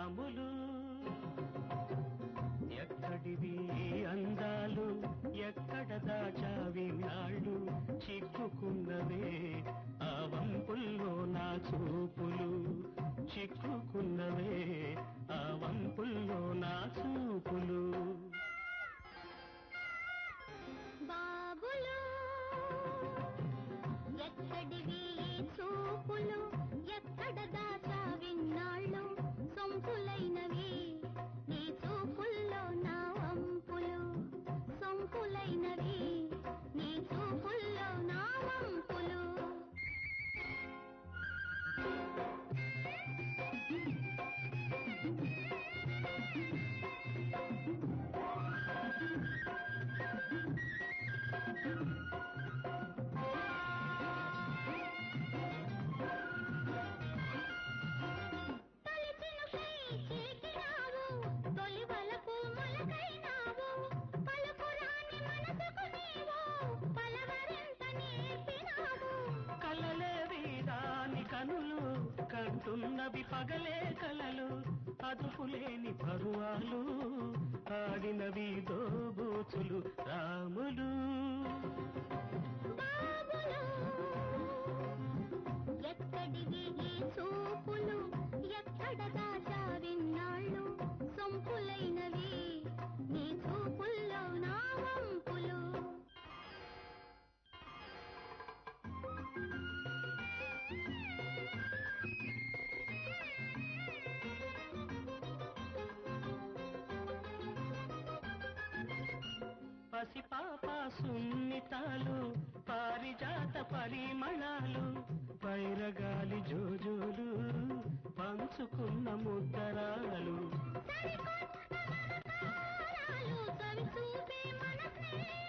రాములు ఎక్కడివి ఈ అందాలు ఎక్కడ దాచావి నాళ్ళు చిక్కుకున్నవే ఆ వంపుల్లో నా చూపులు చిక్కుకున్నవే ఆ వంపుల్లో నా చూపులు బాబులు ఎక్కడివి ఈ చూపులు ఎక్కడ దాచా విన్నాళ్ళు సొంపులైనవి నీ చూపుల్లో నా వంపులు సొంపులైనవి నీ చూపుల్లో నా వంపులు తొలి చినుకై చిలికినావు, తొలి వలపు మొలకైనావు, పలుకు రాని మనసుకు నీవు పలవరింత నేర్పినావు. కలలేవి దాని కనులు కంటున్నవి పగలే కలలు అదుపులేని పరువాలు ఆడినవి దోబూచులు రాములు బాబులు, ఎక్కడివి ఈ చూపులు ఎక్కడ దాచా విన్నాళ్ళు సొంపులైనవి నీ చూపుల్లో నా వంపులు పసిపాప సున్నితాలు పారిజాత పరిమళాలు పైరగాలి జోజోలు పంచుకున్న ముద్దరాలు సరికొత్త మమకారాలు సవి చూపే మన స్నేహాలు